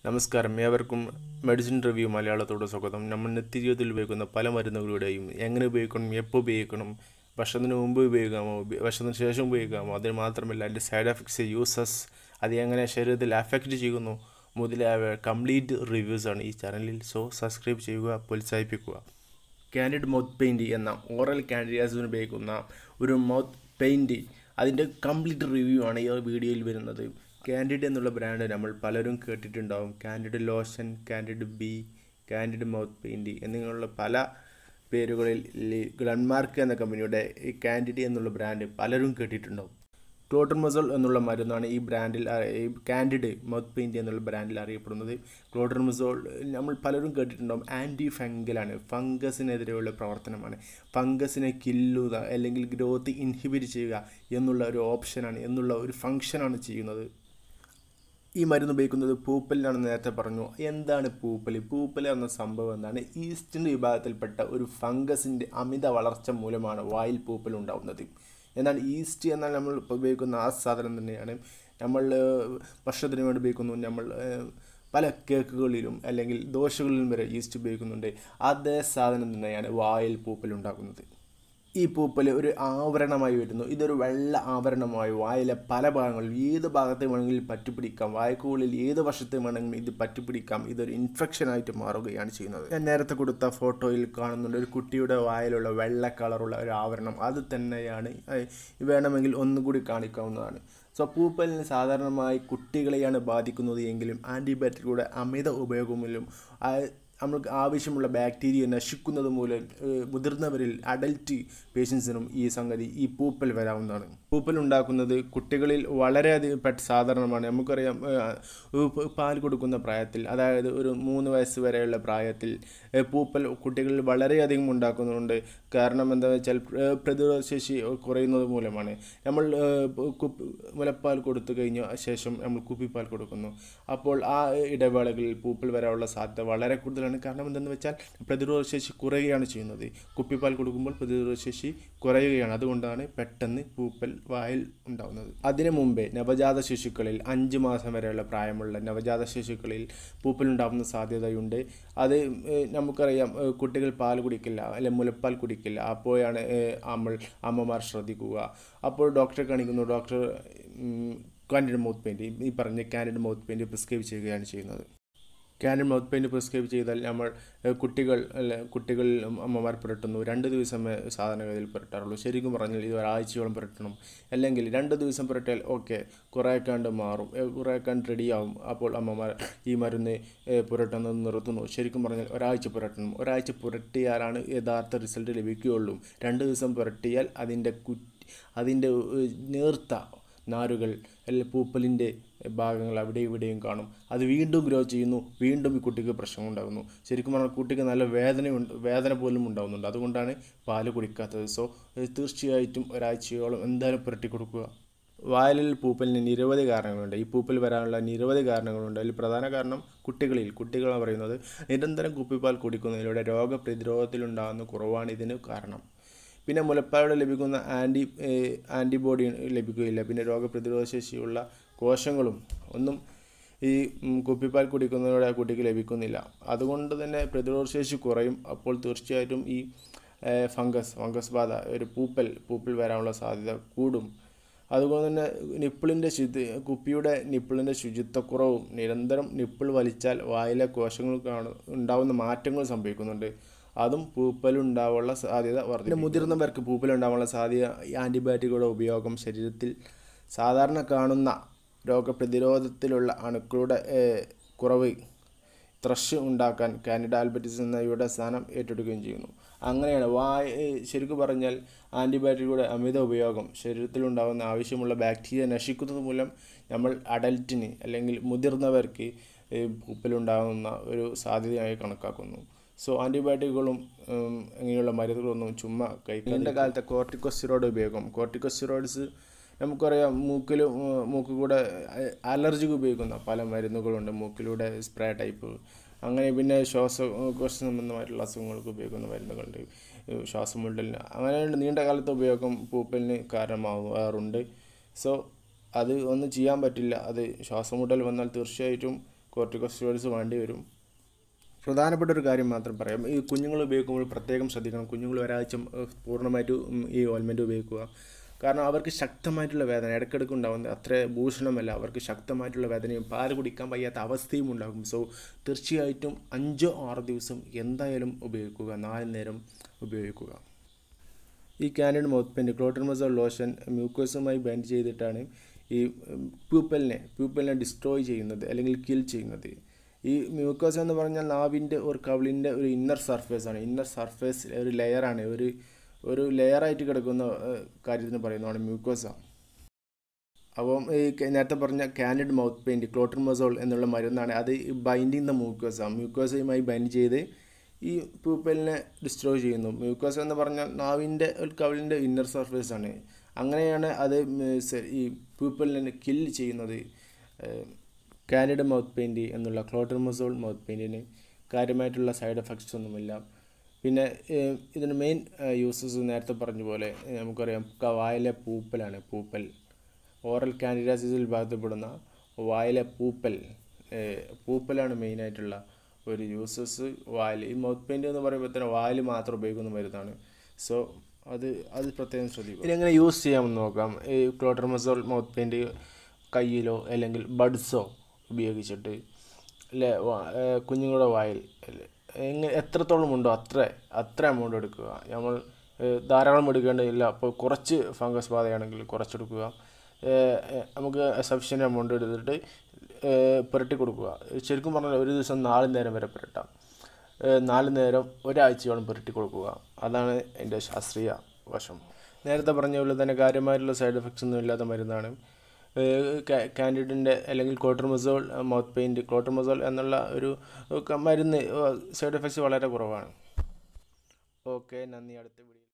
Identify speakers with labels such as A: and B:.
A: നമസ്കാരം ഏവർക്കും medicine review മലയാളത്തോട് സ്വാഗതം നമ്മൾ നിത്യജീവിതത്തിൽ ഉപയോഗിക്കുന്ന പല മരുന്നുകളുടെയും എങ്ങനെ ഉപയോഗിക്കണം എപ്പോൾ ഉപയോഗിക്കണം ഭക്ഷണത്തിന് മുമ്പ് ഉപയോഗിക്കാമോ ഉപ- ഭക്ഷണത്തിന് ശേഷം ഉപയോഗിക്കാമോ അതിന് മാത്രമല്ല അതിൻ്റെ സൈഡ് എഫക്ട്സ് യൂസസ് അത് എങ്ങനെ ശരീരത്തിൽ അഫക്റ്റ് ചെയ്യുന്നു മുതലായ കംപ്ലീറ്റ് റിവ്യൂസാണ് ഈ ചാനലിൽ സോ സബ്സ്ക്രൈബ് ചെയ്യുക പ്രോത്സാഹിപ്പിക്കുക കാൻഡിഡ് മൗത്ത് പെയിൻറ് എന്ന ഓറൽ കാൻഡിഡാസിന് ഉപയോഗിക്കുന്ന ഒരു മൗത്ത് പെയിൻറ് അതിൻ്റെ കംപ്ലീറ്റ് റിവ്യൂ ആണ് ഈ വീഡിയോയിൽ വരുന്നത് കാൻഡിഡ് എന്നുള്ള ബ്രാൻഡ് നമ്മൾ പലരും കേട്ടിട്ടുണ്ടാവും Candid lotion Candid B Candid mouth paint എന്നിങ്ങനെയുള്ള പല പേരുകളിൽ ഗ്ലൺമാർക്ക് എന്ന കമ്പനിയുടെ ഈ കാൻഡിഡ് എന്നുള്ള ബ്രാൻഡ് പലരും കേട്ടിട്ടുണ്ടാവും ക്ലോട്ടർമസോൾ എന്നുള്ള മരുന്നാണ് ഈ ബ്രാൻഡിൽ അ- ഈ കാൻഡിഡ് മൗത്ത് പെയിൻറ് എന്നുള്ള ബ്രാൻഡിൽ അറിയപ്പെടുന്നത് ക്ലോട്ടർമസോൾ നമ്മൾ പലരും കേട്ടിട്ടുണ്ടാവും ആൻറ്റി ഫംഗലാണ് ഫംഗസിനെതിരെയുള്ള പ്രവർത്തനമാണ് ഫംഗസിനെ കില്ലുക അല്ലെങ്കിൽ ഗ്രോത്ത് ഇൻഹിബിറ്റ് ചെയ്യുക എന്നുള്ള ഒരു ഓപ്ഷനാണ് എന്നുള്ള ഒരു ഫങ്ഷനാണ് ചെയ്യുന്നത് ഈ മരുന്ന് ഉപയോഗിക്കുന്നത് പൂപ്പലിനാണെന്ന് നേരത്തെ പറഞ്ഞു എന്താണ് പൂപ്പൽ പൂപ്പൽ എന്ന സംഭവം എന്താണ് ഈസ്റ്റിൻ്റെ വിഭാഗത്തിൽപ്പെട്ട ഒരു ഫംഗസിൻ്റെ അമിത വളർച്ച മൂലമാണ് വായിൽ പൂപ്പൽ ഉണ്ടാവുന്നത് എന്നാൽ ഈസ്റ്റ് എന്നാൽ നമ്മൾ ഇപ്പോൾ ഉപയോഗിക്കുന്ന ആ സാധനം തന്നെയാണ് നമ്മൾ ഏഹ്, ഭക്ഷണത്തിന് വേണ്ടി ഉപയോഗിക്കുന്നു നമ്മൾ ഏഹ്, പല കേക്കുകളിലും അല്ലെങ്കിൽ ദോശകളിലും വരെ ഈസ്റ്റ് ഉപയോഗിക്കുന്നുണ്ട് അതേ സാധനം തന്നെയാണ് വായിൽ പൂപ്പൽ ഉണ്ടാക്കുന്നത് ഈ പൂപ്പൽ ഒരു ആവരണമായി വരുന്നു ഇതൊരു വെള്ള ആവരണമായി വായിലെ പല ഭാഗങ്ങളിലും ഏത് ഭാഗത്തെ വേണമെങ്കിലും പറ്റിപ്പിടിക്കാം വായക്കുള്ളിൽ ഏത് വശത്തെ വേണമെങ്കിലും ഇത് പറ്റിപ്പിടിക്കാം ഇതൊരു ഇൻഫെക്ഷനായിട്ട് മാറുകയാണ് ചെയ്യുന്നത് ഞാൻ നേരത്തെ കൊടുത്ത ഫോട്ടോയിൽ കാണുന്നുണ്ട് ഒരു കുട്ടിയുടെ വായിലുള്ള വെള്ള കളറുള്ള ഒരു ആവരണം അത് തന്നെയാണ് ഏഹ്, വേണമെങ്കിൽ ഒന്നുകൂടി കാണിക്കാവുന്നതാണ് സോ പൂപ്പലിന് സാധാരണമായി കുട്ടികളെയാണ് ബാധിക്കുന്നത് എങ്കിലും ആൻറ്റിബയോട്ടിക്കുകളുടെ അമിത ഉപയോഗം മൂലം ആ നമുക്ക് ആവശ്യമുള്ള ബാക്ടീരിയ നശിക്കുന്നത് മൂലം ഏഹ്, മുതിർന്നവരിൽ അഡൽറ്റ് പേഷ്യൻസിനും ഈ സംഗതി ഈ പൂപ്പൽ വരാവുന്നതാണ് പൂപ്പൽ ഉണ്ടാക്കുന്നത് കുട്ടികളിൽ വളരെയധികം പെട്ട സാധാരണമാണ് നമുക്കറിയാം ഏഹ്, ഉപ്പ് പാൽ കൊടുക്കുന്ന പ്രായത്തിൽ അതായത് ഒരു മൂന്ന് വയസ്സ് വരെയുള്ള പ്രായത്തിൽ ഏഹ്, പൂപ്പൽ കുട്ടികളിൽ വളരെയധികം ഉണ്ടാക്കുന്നുണ്ട് കാരണം എന്താണെന്ന് വെച്ചാൽ ഏഹ്, പ്രതിരോധ ശേഷി കുറയുന്നത് മൂലമാണ് നമ്മൾ ഏഹ്, കുപ്പി മുലപ്പാൽ കൊടുത്തു കഴിഞ്ഞ ശേഷം നമ്മൾ കുപ്പിപ്പാൽ കൊടുക്കുന്നു അപ്പോൾ ആ ഇടവേളകളിൽ പൂപ്പൽ വരാനുള്ള സാധ്യത വളരെ കൂടുതലാണ് കാരണം എന്തെന്ന് വെച്ചാൽ പ്രതിരോധ ശേഷി കുറയുകയാണ് ചെയ്യുന്നത് കുപ്പിപ്പാൽ കൊടുക്കുമ്പോൾ പ്രതിരോധ ശേഷി കുറയുകയാണ് അതുകൊണ്ടാണ് പെട്ടെന്ന് പൂപ്പൽ വായിൽ ഉണ്ടാകുന്നത് അതിനു മുമ്പേ നവജാത ശിശുക്കളിൽ അഞ്ച് മാസം വരെയുള്ള പ്രായമുള്ള നവജാത ശിശുക്കളിൽ പൂപ്പൽ ഉണ്ടാകുന്ന സാധ്യതയുണ്ട് അത് ഏഹ്, നമുക്കറിയാം ഏഹ്, കുട്ടികൾ പാൽ കുടിക്കില്ല അല്ലെങ്കിൽ മുലപ്പാൽ കുടിക്കില്ല അപ്പോഴാണ് ഏഹ്, നമ്മൾ അമ്മമാർ ശ്രദ്ധിക്കുക അപ്പോൾ ഡോക്ടറെ കാണിക്കുന്നു ഡോക്ടർ കാൻഡിഡ് മൗത്ത് പെയിൻറ് ഈ പറഞ്ഞ കാൻഡിഡ് മൗത്ത് പെയിൻറ് പ്രിസ്ക്രൈബ് ചെയ്യുകയാണ് ചെയ്യുന്നത് കാൻഡിഡ് മൗത്ത് പെയിൻറ് പ്രിസ്ക്രൈബ് ചെയ്താൽ നമ്മൾ ഏഹ്, കുട്ടികൾ അല്ല കുട്ടികൾ അമ്മമാർ പുരട്ടുന്നു രണ്ട് ദിവസമേ സാധാരണഗതിയിൽ പുരട്ടാറുള്ളൂ ശരിക്കും പറഞ്ഞാൽ ഇത് ഒരാഴ്ചയോളം പുരട്ടണം അല്ലെങ്കിൽ രണ്ട് ദിവസം പുരട്ടിയാൽ ഓക്കെ കുറേക്കാണ്ട് മാറും ഏഹ്, കുറേക്കാണ്ട് റെഡിയാവും അപ്പോൾ അമ്മമാർ ഈ മരുന്ന് ഏഹ്, പുരട്ടുന്നത് നിർത്തുന്നു ശരിക്കും പറഞ്ഞാൽ ഒരാഴ്ച പുരട്ടണം ഒരാഴ്ച പുരട്ടിയാലാണ് യഥാർത്ഥ റിസൾട്ട് ലഭിക്കുകയുള്ളൂ രണ്ട് ദിവസം പുരട്ടിയാൽ അതിൻ്റെ കു അതിൻ്റെ ഏഹ്, നേർത്ത നാരുകൾ അല്ലെങ്കിൽ പൂപ്പലിൻ്റെ ഭാഗങ്ങൾ അവിടെ ഇവിടെയും കാണും അത് വീണ്ടും ഗ്രോ ചെയ്യുന്നു വീണ്ടും ഈ കുട്ടിക്ക് പ്രശ്നം ഉണ്ടാകുന്നു ശരിക്കും പറഞ്ഞാൽ കുട്ടിക്ക് നല്ല വേദനയുണ്ട് വേദന പോലും ഉണ്ടാകുന്നുണ്ട് അതുകൊണ്ടാണ് പാല് കുടിക്കാത്തത് സോ ഏഹ്, തീർച്ചയായിട്ടും ഒരാഴ്ചയോളം എന്തായാലും പുരട്ടി കൊടുക്കുക വായലിൽ പൂപ്പലിന് നിരവധി കാരണങ്ങളുണ്ട് ഈ പൂപ്പൽ വരാനുള്ള നിരവധി കാരണങ്ങളുണ്ട് അതിൽ പ്രധാന കാരണം കുട്ടികളിൽ കുട്ടികളാണ് പറയുന്നത് നിരന്തരം കുപ്പിപ്പാൽ കുടിക്കുന്നതിലൂടെ രോഗപ്രതിരോധത്തിലുണ്ടാകുന്ന കുറവാണ് ഇതിന് കാരണം പിന്നെ മുലപ്പാലിലൂടെ ലഭിക്കുന്ന ആൻറ്റി ആൻറ്റിബോഡി ലഭിക്കുകയില്ല പിന്നെ രോഗപ്രതിരോധ ശേഷിയുള്ള കോശങ്ങളും ഒന്നും ഈ ഉം, കുപ്പിപ്പാൽ കുടിക്കുന്നതോടെ ആ കുട്ടിക്ക് ലഭിക്കുന്നില്ല അതുകൊണ്ട് തന്നെ പ്രതിരോധ ശേഷി കുറയും അപ്പോൾ തീർച്ചയായിട്ടും ഈ ഏഹ്, ഫംഗസ് ഫംഗസ് ബാധ ഒരു പൂപ്പൽ പൂപ്പൽ വരാനുള്ള സാധ്യത കൂടും അതുകൊണ്ട് തന്നെ നിപ്പിളിൻ്റെ ശുദ്ധി കുപ്പിയുടെ നിപ്പിളിൻ്റെ ശുചിത്വക്കുറവും നിരന്തരം നിപ്പിൾ വലിച്ചാൽ വായിലെ കോശങ്ങൾ കാണു ഉണ്ടാവുന്ന മാറ്റങ്ങൾ സംഭവിക്കുന്നുണ്ട് അതും പൂപ്പലുണ്ടാവാനുള്ള സാധ്യത വർദ്ധിക്കും മുതിർന്നവർക്ക് പൂപ്പലുണ്ടാവാനുള്ള സാധ്യത ഈ ആൻറ്റിബയോട്ടിക്കുകളുടെ ഉപയോഗം ശരീരത്തിൽ സാധാരണ കാണുന്ന രോഗപ്രതിരോധത്തിലുള്ള അണുക്കളുടെ ഏഹ്, കുറവ് ത്രഷ് ഉണ്ടാക്കാൻ കാൻഡിഡ ആൽബറ്റിസ് എന്ന ഇവയുടെ സ്ഥാനം ഏറ്റെടുക്കുകയും ചെയ്യുന്നു അങ്ങനെയാണ് വായ ഏഹ് ശരിക്കും പറഞ്ഞാൽ ആൻറ്റിബയോട്ടിക്കുകളുടെ അമിത ഉപയോഗം ശരീരത്തിലുണ്ടാകുന്ന ആവശ്യമുള്ള ബാക്ടീരിയ നശിക്കുന്നത് മൂലം നമ്മൾ അഡൽറ്റിന് അല്ലെങ്കിൽ മുതിർന്നവർക്ക് ഏഹ് പൂപ്പലുണ്ടാകുന്ന ഒരു സാധ്യതയായി കണക്കാക്കുന്നു സോ ആൻറ്റിബയോട്ടിക്കുകളും ഉം, ഇങ്ങനെയുള്ള മരുന്നുകളൊന്നും ചുമ്മാ കഴിക്കാൻ നീണ്ട കാലത്തെ കോർട്ടിക്കോസ്റ്റിറോയിഡ് ഉപയോഗം കോർട്ടിക്കോസ്റ്റിറോയിഡ്സ് നമുക്കറിയാം മൂക്കിൽ മൂക്ക് കൂടെ അലർജിക്ക് ഉപയോഗിക്കുന്ന പല മരുന്നുകളുണ്ട് മൂക്കിലൂടെ സ്പ്രേ ടൈപ്പ് അങ്ങനെ പിന്നെ ശ്വാസകോശ സംബന്ധമായിട്ടുള്ള അസുഖങ്ങൾക്ക് ഉപയോഗിക്കുന്ന മരുന്നുകളുണ്ട് ഏഹ് ശ്വാസം മുട്ടലിന് അങ്ങനെ നീണ്ട കാലത്തെ ഉപയോഗം പൂപ്പലിന് കാരണമാകാറുണ്ട് സോ അത് ഒന്നും ചെയ്യാൻ പറ്റില്ല അത് ശ്വാസം മുട്ടൽ വന്നാൽ തീർച്ചയായിട്ടും കോർട്ടിക്കോസ്റ്റോയിഡ്സ് വേണ്ടി വരും പ്രധാനപ്പെട്ട ഒരു കാര്യം മാത്രം പറയാം ഈ കുഞ്ഞുങ്ങൾ ഉപയോഗിക്കുമ്പോൾ പ്രത്യേകം ശ്രദ്ധിക്കണം കുഞ്ഞുങ്ങൾ ഒരാഴ്ച ഏഹ്, പൂർണ്ണമായിട്ടും ഈ ഓയിൽമെൻറ്റ് ഉപയോഗിക്കുക കാരണം അവർക്ക് ശക്തമായിട്ടുള്ള വേദന ഇടയ്ക്കിടയ്ക്ക് ഉണ്ടാകുന്നത് അത്ര ഭൂഷണമല്ല അവർക്ക് ശക്തമായിട്ടുള്ള വേദനയും പാല് കുടിക്കാൻ വയ്യാത്ത അവസ്ഥയും ഉണ്ടാകും സോ തീർച്ചയായിട്ടും അഞ്ചോ ആറ് ദിവസം എന്തായാലും ഉപയോഗിക്കുക നാല് നേരം ഉപയോഗിക്കുക ഈ Candid mouth paint clotrimazole lotion മ്യൂക്കോസുമായി ബൈൻഡ് ചെയ്തിട്ടാണ് ഈ പ്യൂപ്പലിനെ പ്യൂപ്പലിനെ ഡിസ്ട്രോയ് ചെയ്യുന്നത് അല്ലെങ്കിൽ കിൽ ചെയ്യുന്നത് ഈ മ്യൂക്കോസ് എന്ന് പറഞ്ഞാൽ നാവിൻ്റെ ഒരു കവിളിൻ്റെ ഒരു ഇന്നർ സർഫേസ് ആണ് ഇന്നർ സർഫേസ് ഒരു ലെയറാണ് ഒരു ഒരു ലെയറായിട്ട് കിടക്കുന്ന ഏഹ്, കാര്യത്തിന് പറയുന്നതാണ് മ്യൂക്കോസ അപ്പം ഈ ക- നേരത്തെ പറഞ്ഞ കാൻഡിഡ് മൗത്ത് പെയിൻറ്റ് ക്ലോട്ടർമസോൾ എന്നുള്ള മരുന്നാണ് അത് ബൈൻഡിങ് ദ മ്യൂക്കോസ മ്യൂക്കോസയുമായി ബൈൻഡ് ചെയ്ത് ഈ പ്യൂപ്പലിനെ ഡിസ്ട്രോയ് ചെയ്യുന്നു മ്യൂക്കോസ എന്ന് പറഞ്ഞാൽ നാവിൻ്റെ ഒരു കവിളിൻ്റെ ഇന്നർ സർഫേസ് ആണ് അങ്ങനെയാണ് അത് ഉം, സെ- ഈ പ്യൂപ്പലിനെ കില്ല് ചെയ്യുന്നത് കാൻഡിഡ് മൗത്ത് പെയിൻറ്റ് എന്നുള്ള ക്ലോട്ടർമസോൾ മൗത്ത് പെയിൻറ്റിന് കാര്യമായിട്ടുള്ള സൈഡ് എഫക്ട്സ് ഒന്നുമില്ല പിന്നെ ഏഹ്, ഇതിന് മെയിൻ യൂസസ് നേരത്തെ പറഞ്ഞ പോലെ ഏഹ്, നമുക്കറിയാം ക- വായിലെ പൂപ്പലാണ് പൂപ്പൽ ഓറൽ കാൻഡിഡാസിസിൽ ബാധപ്പെടുന്ന വായിലെ പൂപ്പൽ ഏഹ്, പൂപ്പലാണ് മെയിനായിട്ടുള്ള ഒരു യൂസസ് വായിൽ ഈ മൗത്ത് പെയിൻറ്റ് എന്ന് പറയുമ്പോൾ തന്നെ വായിൽ മാത്രം ഉപയോഗിക്കുന്ന മരുന്നാണ് സോ അത് അത് പ്രത്യേകം ശ്രദ്ധിക്കുക ഇനി എങ്ങനെ യൂസ് ചെയ്യാമെന്ന് നോക്കാം ഈ ക്ലോട്ടർമസോൾ മൗത്ത് പെയിൻറ്റ് കയ്യിലോ അല്ലെങ്കിൽ ബഡ്സോ ഉപയോഗിച്ചിട്ട് അല്ലേ വാ- ഏഹ് കുഞ്ഞുങ്ങളുടെ വായിൽ അല്ലേ, എങ്ങനെ എത്രത്തോളം ഉണ്ടോ അത്ര അത്ര എമൗണ്ട് എടുക്കുക നമ്മൾ ഏഹ് ധാരാളം എടുക്കേണ്ടതില്ല അപ്പോൾ കുറച്ച് ഫംഗസ് ബാധയാണെങ്കിൽ കുറച്ചെടുക്കുക ഏഹ് ഏഹ് നമുക്ക് സഫിഷ്യൻ്റ് എമൗണ്ട് എടുത്തിട്ട് ഏഹ് പുരട്ടി കൊടുക്കുക ശരിക്കും പറഞ്ഞാൽ ഒരു ദിവസം നാല് നേരം വരെ പുരട്ടാം ഏഹ് നാല് നേരം ഒരാഴ്ചയോളം പുരട്ടി കൊടുക്കുക അതാണ് എൻ്റെ ശാസ്ത്രീയ വശം നേരത്തെ പറഞ്ഞ പോലെ തന്നെ കാര്യമായിട്ടുള്ള സൈഡ് എഫക്ട്സ് ഒന്നും ഇല്ലാത്ത മരുന്നാണ് കാൻഡിഡിൻ്റെ അല്ലെങ്കിൽ ക്ലോട്ടർമസോൾ മൗത്ത് പെയിൻറ്റ് ക്ലോട്ടർമസോൾ എന്നുള്ള ഒരു ക- മരുന്ന് സൈഡ് എഫക്ട്സ് വളരെ കുറവാണ് ഓക്കെ നന്ദി അടുത്ത വീഡിയോ